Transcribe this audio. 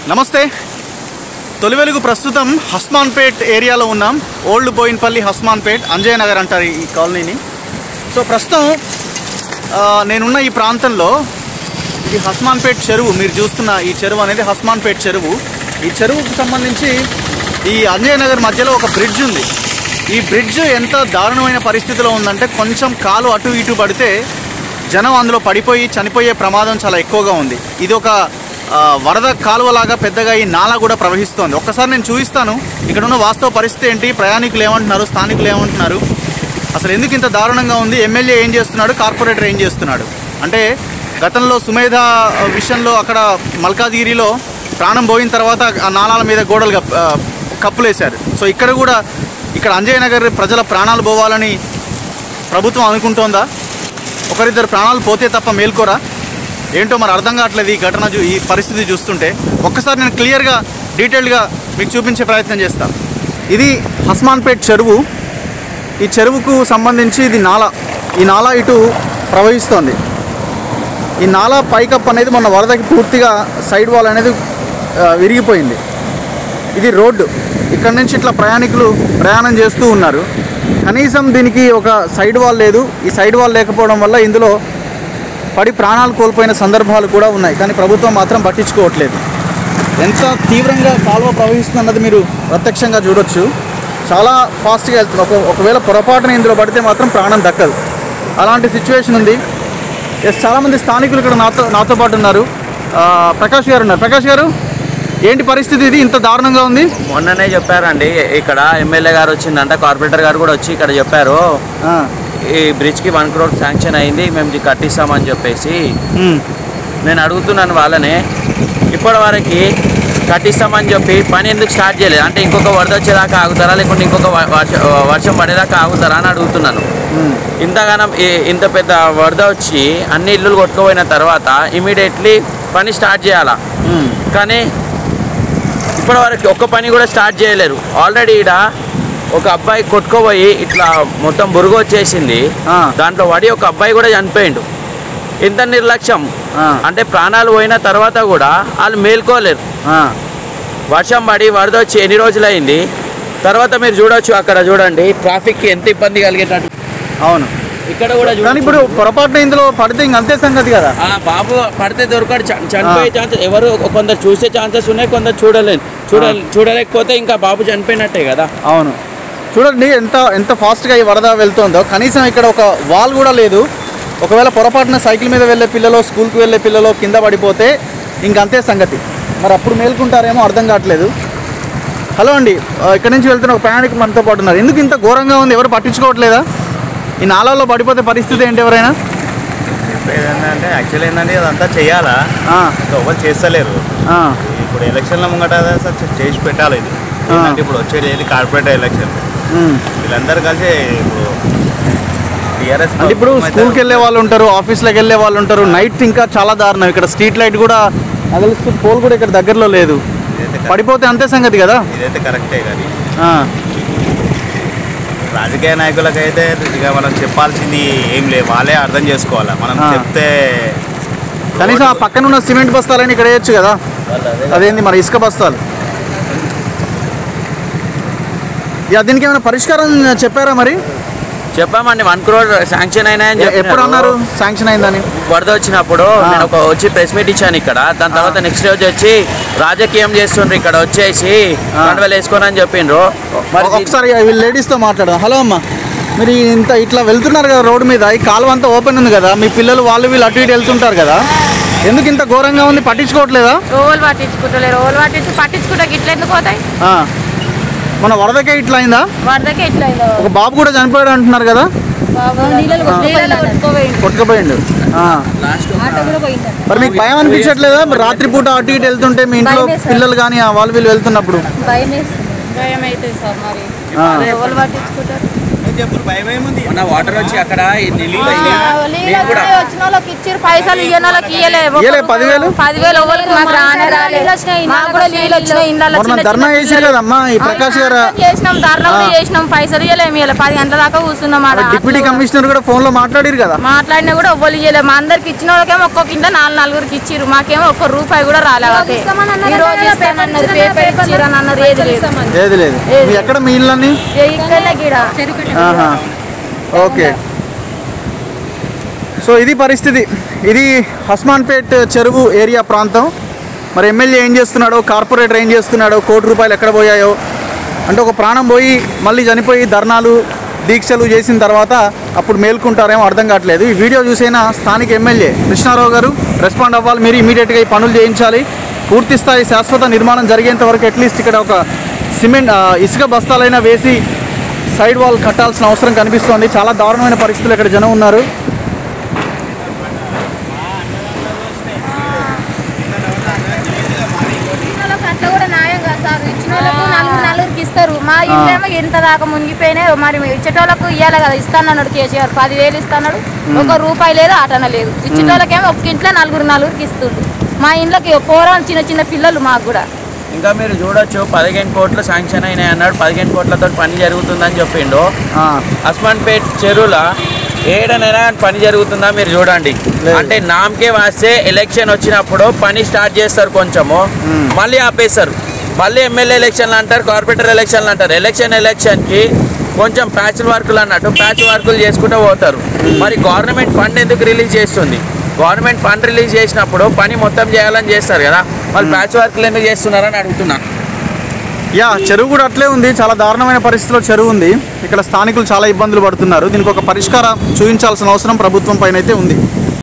నమస్తే తొలి వెలుగు ప్రస్తుతం హస్మాన్పేట్ ఏరియాలో ఉన్నాం ఓల్డ్ బోయిన్పల్లి హస్మాన్పేట్ అంజయ్ నగర్ అంటారు ఈ కాలనీని సో ప్రస్తుతం ఆ, నేనున్న ఈ ప్రాంతంలో ఇది హస్మాన్పేట్ చెరువు మీరు చూస్తున్న ఈ చెరువు అనేది హస్మాన్పేట్ చెరువు ఈ చెరువుకు సంబంధించి ఈ అంజయ్ నగర్ మధ్యలో ఒక బ్రిడ్జ్ ఉంది ఈ బ్రిడ్జ్ ఎంత దారుణమైన పరిస్థితిలో ఉందంటే కొంచెం కాలు అటు ఇటు పడితే జనం అందులో పడిపోయి చనిపోయే ప్రమాదం చాలా ఎక్కువగా ఉంది ఇది ఒక ఆ, వరద కాలువలాగా పెద్దగా ఈ నాలా కూడా ప్రవహిస్తోంది ఒక్కసారి నేను చూపిస్తాను ఇక్కడ ఉన్న వాస్తవ పరిస్థితి ఏంటి ప్రయాణికులు ఏమంటున్నారు స్థానికులు ఏమంటున్నారు అసలు ఎందుకు ఇంత దారుణంగా ఉంది ఎమ్మెల్యే ఏం చేస్తున్నాడు కార్పొరేటర్ ఏం చేస్తున్నాడు అంటే గతంలో సుమేధ విషయంలో అక్కడ మల్కాజిగిరిలో ప్రాణం పోయిన తర్వాత ఆ నాళాల మీద గోడలు కప్- ఆ, కప్పులేశారు సో ఇక్కడ కూడా ఇక్కడ అంజయ్ నగర్ ప్రజల ప్రాణాలు పోవాలని ప్రభుత్వం అనుకుంటోందా ఒకరిద్దరు ప్రాణాలు పోతే తప్ప మేల్కోరా ఏంటో మరి అర్థం కావట్లేదు ఈ ఘటన చూ ఈ పరిస్థితి చూస్తుంటే ఒక్కసారి నేను క్లియర్గా డీటెయిల్డ్గా మీకు చూపించే ప్రయత్నం చేస్తాను ఇది హస్మాన్పేట్ చెరువు ఈ చెరువుకు సంబంధించి ఇది నాలా ఈ నాలా ఇటు ప్రవహిస్తోంది ఈ నాలా పైకప్ అనేది మొన్న వరదకి పూర్తిగా సైడ్ వాల్ అనేది ఆ, విరిగిపోయింది ఇది రోడ్డు ఇక్కడ నుంచి ఇట్లా ప్రయాణికులు ప్రయాణం చేస్తూ ఉన్నారు కనీసం దీనికి ఒక సైడ్ వాల్ లేదు ఈ సైడ్ వాల్ లేకపోవడం వల్ల ఇందులో పడి ప్రాణాలు కోల్పోయిన సందర్భాలు కూడా ఉన్నాయి కానీ ప్రభుత్వం మాత్రం పట్టించుకోవట్లేదు ఎంత తీవ్రంగా కాలువ ప్రవహిస్తుందన్నది మీరు ప్రత్యక్షంగా చూడొచ్చు చాలా ఫాస్ట్గా వెళ్తుంది ఒక ఒకవేళ పొరపాటున ఇందులో పడితే మాత్రం ప్రాణం దక్కదు అలాంటి సిచ్యువేషన్ ఉంది ఎస్ చాలామంది స్థానికులు ఇక్కడ నాతో నాతో పాటు ఉన్నారు ఆ, ప్రకాష్ గారు ఉన్నారు ప్రకాష్ గారు ఏంటి పరిస్థితి ఇది ఇంత దారుణంగా ఉంది మొన్ననే చెప్పారండి ఇక్కడ ఎమ్మెల్యే గారు వచ్చిందంట కార్పొరేటర్ గారు కూడా వచ్చి ఇక్కడ చెప్పారు ఆ, ఈ బ్రిడ్జ్ కి వన్ క్రోర్ శాంక్షన్ అయింది మేము ఇది కట్టిస్తామని చెప్పేసి ఉమ్, నేను అడుగుతున్నాను వాళ్ళనే ఇప్పటి వరకు కట్టిస్తామని చెప్పి పని ఎందుకు స్టార్ట్ చేయలేదు అంటే ఇంకొక వరద వచ్చేదాకా ఆగుతారా లేకుంటే ఇంకొక వ- వర్ష- వర్షం పడేదాకా ఆగుతారా అని అడుగుతున్నాను ఉమ్, ఇంతగానం ఈ- ఇంత పెద్ద వరద వచ్చి అన్ని ఇల్లులు కొట్టుకుపోయిన తర్వాత ఇమీడియట్లీ పని స్టార్ట్ చేయాలా ఉమ్, కానీ ఇప్పటి వరకు ఒక్క పని కూడా స్టార్ట్ చేయలేరు ఆల్రెడీ ఈడ ఒక అబ్బాయి కొట్టుకోపోయి ఇట్లా మొత్తం బురుగు వచ్చేసింది ఆ. దాంట్లో పడి ఒక అబ్బాయి కూడా చనిపోయిండు ఇంత నిర్లక్ష్యం ఆ, అంటే ప్రాణాలు పోయిన తర్వాత కూడా వాళ్ళు మేల్కోలేరు ఆ, వర్షం పడి వరద వచ్చి ఎన్ని రోజులు అయింది తర్వాత మీరు చూడొచ్చు అక్కడ చూడండి ట్రాఫిక్కి ఎంత ఇబ్బంది కలిగేటట్టు అవును ఇక్కడ కూడా కానీ చూడండి ఇప్పుడు పొరపాటున ఇందులో పడితే ఇంక అంతే సంగతి కదా ఆ బాబు పడితే దొరకడు చ- చనిపోయే ఛాన్సెస్ ఎవరు కొందరు చూసే ఛాన్సెస్ ఉన్నాయి కొందరు చూడలేదు చూడ చూడలేకపోతే ఇంకా బాబు చనిపోయినట్టే కదా అవును చూడండి ఎంత ఎంత ఫాస్ట్గా ఈ వరద వెళ్తుందో కనీసం ఇక్కడ ఒక వాల్ కూడా లేదు ఒకవేళ పొరపాటున సైకిల్ మీద వెళ్ళే పిల్లలు స్కూల్కి వెళ్ళే పిల్లలు కింద పడిపోతే ఇంకంతే సంగతి మరి అప్పుడు మేల్కుంటారేమో అర్థం కావట్లేదు హలో అండి ఆ, ఇక్కడ నుంచి వెళ్తున్న ఒక ప్రయాణికులు మనతో పాటు ఉన్నారు ఎందుకు ఇంత ఘోరంగా ఉంది ఎవరు పట్టించుకోవట్లేదా ఈ నాలాల్లో పడిపోతే పరిస్థితి ఏంటి ఎవరైనా ఏంటంటే యాక్చువల్ ఏంటంటే అదంతా చేయాలా ఆ, ఇంకా ఎవరు చేస్తలేరు ఆ, ఇప్పుడు ఎలక్షన్ల ముంగట అసలు చే- చేసి పెట్టాలి ఇది ఏంటంటే ఇప్పుడు వచ్చేది ఏది కార్పొరేటర్ ఎలక్షన్ ఉమ్. వీళ్ళందరూ కలిసి ఇప్పుడు టీఆర్ఎస్ అంటే ఇప్పుడు స్కూల్కి వెళ్ళే వాళ్ళు ఉంటారు ఆఫీస్లోకి వెళ్ళే వాళ్ళు ఉంటారు నైట్ ఇంకా చాలా దారుణం ఇక్కడ స్ట్రీట్ లైట్ కూడా అగలుస్తూ పోల్ కూడా ఇక్కడ దగ్గరలో లేదు ఇదైతే కరెక్ట్- పడిపోతే అంతే సంగతి కదా ఇదైతే కరెక్టే కానీ ఆ, రాజకీయ నాయకులకైతే ఇక మనం చెప్పాల్సింది ఏం లేదు వాళ్ళే అర్థం చేసుకోవాలి మనం ఆ. చెప్తే కనీసం ఆ పక్కన ఉన్న సిమెంట్ బస్తాలని ఇక్కడ వేయచ్చు కదా అదేంది మరి ఇసుక బస్తాలు ఇక దీనికి ఏమైనా పరిష్కారం చెప్పారా మరి చెప్పామండి వన్ క్రోర్ శాంక్షన్ అయినాయని ఎ- ఎప్పుడు అన్నారు చెప్పినారు. శాంక్షన్ అయిందని వరద వచ్చినప్పుడు ఆ. నేను ఒక వచ్చి ప్రెస్ మీట్ ఇచ్చాను ఇక్కడ దాని తర్వాత నెక్స్ట్ రోజు వచ్చి రాజకీయం చేస్తుండ్రు ఇక్కడ వచ్చేసి ఆ. కండవలు వేసుకొని అని చెప్పిండ్రు మరి ఒక- ఒకసారి వీళ్ళు లేడీస్తో మాట్లాడదాం హలో అమ్మ మీరు ఇంత ఇట్లా వెళ్తున్నారు కదా రోడ్డు మీద ఈ కాలువ అంతా ఓపెన్ ఉంది కదా మీ పిల్లలు వాళ్ళు వీళ్ళు అటు ఇటు వెళ్తుంటారు కదా ఎందుకు ఇంత ఘోరంగా ఉంది పట్టించుకోవట్లేదా రోలు పట్టించుకుంటలేరు రోలు పట్టించు పట్టించుకుంటే గిట్ల ఎందుకు పోతాయి ఆ. మన వరదకే ఇట్లా అయిందా వరదకే ఇట్లా ఒక బాబు కూడా చనిపోయాడు అంటున్నారు కదా నీళ్ళలో కొట్టుకోపోయిండు కొట్టుకుపోయిండు ఆ. లాస్ట్ ఆటో కూడా పోయిందంట మరి మీకు భయం అనిపించట్లేదా రాత్రిపూట అటు ఇటు వెళ్తుంటే మీ ఇంట్లో భయమే సార్. పిల్లలు కానీ వాళ్ళు వీళ్ళు వెళ్తున్నప్పుడు భయం వేస్తుంది భయం అవుతుంది సార్ మరి ఆ. రోలు పట్టించుకుంటారు చెప్పు భయం ఏముంది మొన్న వాటర్ వచ్చి అక్కడ ఈ నీళ్ళు అయ్యి నీళ్ళు మేము కూడా వచ్చినాయి, వచ్చిన వాళ్ళకి ఇచ్చిర్రు పైసలు ఇయ్యని వాళ్ళకి ఇయ్యలే ఇయ్యలే, పదివేలు? పదివేలు ఎవరికి మాకు రానే రాలే మాకు కూడా నీళ్ళు వచ్చినాయి ఇండ్లలో మొన్న చిన్న ధర్నా చిన్న చేసారు పిల్లలు. కదమ్మా ఈ ప్రకాష్ గారు అవునా, చేసినాం ధర్నా కూడా ఆ. చేసినాం పైసలు ఇయ్యలేము ఇయ్యలే పది గంటల దాకా కూర్చున్నాం ఆడ డిప్యూటీ కమిషనర్ కూడా ఫోన్ లో మాట్లాడారు కదా మాట్లాడినా కూడా ఎవ్వరు ఇయ్యలేము మా అందరికి ఇచ్చిన వాళ్ళకేమో ఒక్కొక్క ఇంట్లో నాలుగు నలుగురికి ఇచ్చిర్రు మాకేమో ఒక్క రూపాయి కూడా రాలే వాళ్ళకి. ఈ రోజు ఇస్తామన్నారు పేపర్ ఇచ్చిర్రు అని అన్నారు ఏది లేదు లేదు లేదు మీ ఎక్కడ మీ ఇళ్ళని ఏ ఇక్కడనే గీడ ఆహా. ఓకే సో ఇది పరిస్థితి ఇది హస్మాన్పేట్ చెరువు ఏరియా ప్రాంతం మరి ఎమ్మెల్యే ఏం చేస్తున్నాడో కార్పొరేటర్ ఏం చేస్తున్నాడో కోటి రూపాయలు ఎక్కడ పోయాయో అంటే ఒక ప్రాణం పోయి మళ్ళీ చనిపోయి ధర్నాలు దీక్షలు చేసిన తర్వాత అప్పుడు మేల్కుంటారేమో అర్థం కావట్లేదు ఈ వీడియో చూసైనా స్థానిక ఎమ్మెల్యే కృష్ణారావు గారు రెస్పాండ్ అవ్వాలి మీరు ఇమీడియట్గా ఈ పనులు చేయించాలి పూర్తి స్థాయి శాశ్వత నిర్మాణం జరిగేంత వరకు అట్లీస్ట్ ఇక్కడ ఒక సిమెంట్ ఆ, ఇసుక బస్తాలైనా వేసి సైడ్ వాల్ కట్టాల్సిన అవసరం కనిపిస్తోంది చాలా దారుణమైన పరిస్థితులు ఇక్కడ జనం ఉన్నారు ఇచ్చిన వాళ్ళకి అట్లా కూడా న్యాయం కాదు సార్ ఇచ్చిన వాళ్ళకు నలుగురు నలుగురికి ఇస్తారు మా ఇల్లేమో ఇంత దాకా మునిగిపోయినాయి మరి ఇచ్చేటోళ్ళకు ఇవ్వాలి కదా ఇస్తానన్నాడు కేసీఆర్ పదివేలు ఇస్తాడు ఒక రూపాయి లేదు ఆటన లేదు ఇచ్చేటోళ్ళకేమో ఒక ఇంట్లో నలుగురు నలుగురికి ఇస్తుండు మా ఇంట్లోకి పోరాలు చిన్న చిన్న పిల్లలు మాకు కూడా ఇంకా మీరు చూడొచ్చు పదిహేను కోట్లు శాంక్షన్ అయినాయి అన్నాడు పదిహేను కోట్లతో పని జరుగుతుందని చెప్పిండు ఆ, హస్మాన్పేట్ చెరువుల ఏడనైనా పని జరుగుతుందా మీరు చూడండి లేదు. అంటే నామకే వాస్తే ఎలక్షన్ వచ్చినప్పుడు పని స్టార్ట్ చేస్తారు కొంచెము మ్మ్. మళ్ళీ ఆపేస్తారు మళ్ళీ ఎమ్మెల్యే ఎలక్షన్లు అంటారు కార్పొరేటర్ ఎలక్షన్లు అంటారు ఎలక్షన్ ఎలక్షన్కి కొంచెం ప్యాచ్ వర్కులు అన్నట్టు ప్యాచ్ వర్కులు చేసుకుంటూ పోతారు మరి గవర్నమెంట్ ఫండ్ ఎందుకు రిలీజ్ చేస్తుంది గవర్నమెంట్ ఫండ్ రిలీజ్ చేసినప్పుడు పని మొత్తం చేయాలని చేస్తారు కదా మళ్ళీ ప్యాచ్ వర్కులు ఎందుకు చేస్తున్నారని అడుగుతున్నా యా చెరువు కూడా అట్లే ఉంది చాలా దారుణమైన పరిస్థితిలో చెరువు ఉంది ఇక్కడ స్థానికులు చాలా ఇబ్బందులు పడుతున్నారు దీనికి ఒక పరిష్కారం చూపించాల్సిన అవసరం ప్రభుత్వం పైన అయితే ఉంది